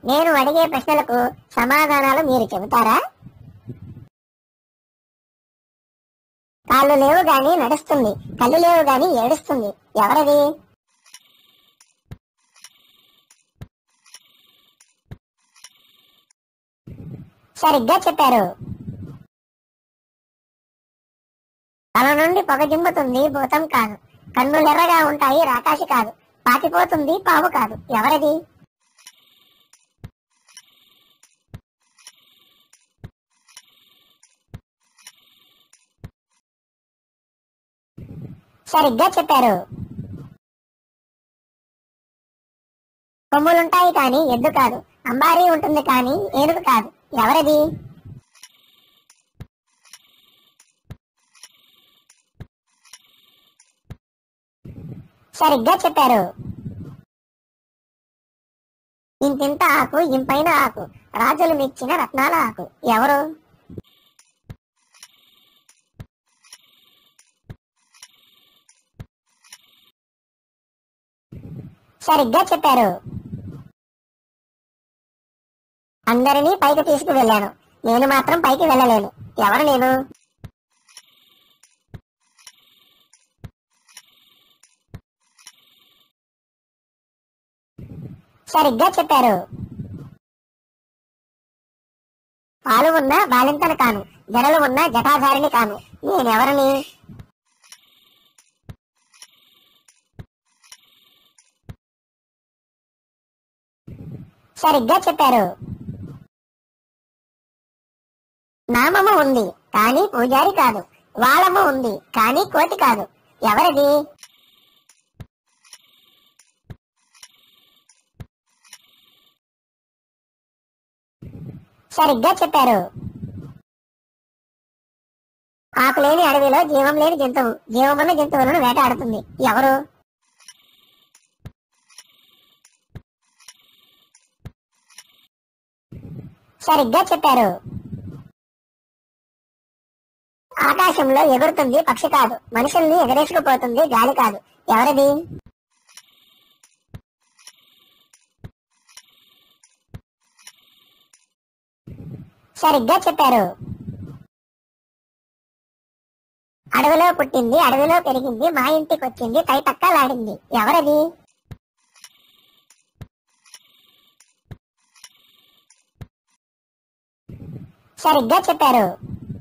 నేను అడిగే ప్రశ్నలకు సమాధానాలు మీరు చెబుతారా కాళ్ళు లేవు గాని నడుస్తుంది కళ్ళు లేవు గాని ఏడుస్తుంది ఎవరది సరిగ్గా చెప్పారు తల నుండి పొగ జిమ్ముతుంది భూతం కాదు కన్నులెర్రగా ఉంటాయి రాకాసి కాదు పాతిపోతుంది పాము కాదు ఎవరది సరిగ్గా చెప్పారు కొమ్ములుంటాయి కానీ ఎద్దు కాదు అంబారీ ఉంటుంది కానీ ఏనుగు కాదు ఎవరది సరిగ్గా చెప్పారు ఇంతింత ఆకు ఇంపైన ఆకు రాజులు మెచ్చిన రత్నాల ఆకు ఎవరు సరిగ్గా చెప్పారు అందరినీ పైకి తీసుకువెళ్ళాను నేను మాత్రం పైకి వెళ్ళలేను ఎవరు నేను సరిగ్గా చెప్పారు పాలు ఉన్న బాలింతను కాను జడలు ఉన్న జటాధారిని కాను నేనెవరిని సరిగ్గా చెప్పారు నామము ఉంది కానీ పూజారి కాదు వాళ్ళము ఉంది కానీ కోతి కాదు ఎవరిది సరిగ్గా చెప్పారు ఆకులేని అడవిలో జీవం లేని జంతువు జీవమున్న జంతువులను వేటాడుతుంది ఎవరు సరిగ్గా చెప్పారు ఆకాశంలో ఎగురుతుంది పక్షి కాదు మనుషుల్ని ఎగరేసుకుపోతుంది గాలి కాదు ఎవరిది సరిగ్గా చెప్పారు అడవిలో పుట్టింది అడవిలో పెరిగింది మా ఇంటికి వచ్చింది తైతక్కలాడింది ఎవరది సరిగ్గా చెప్పారు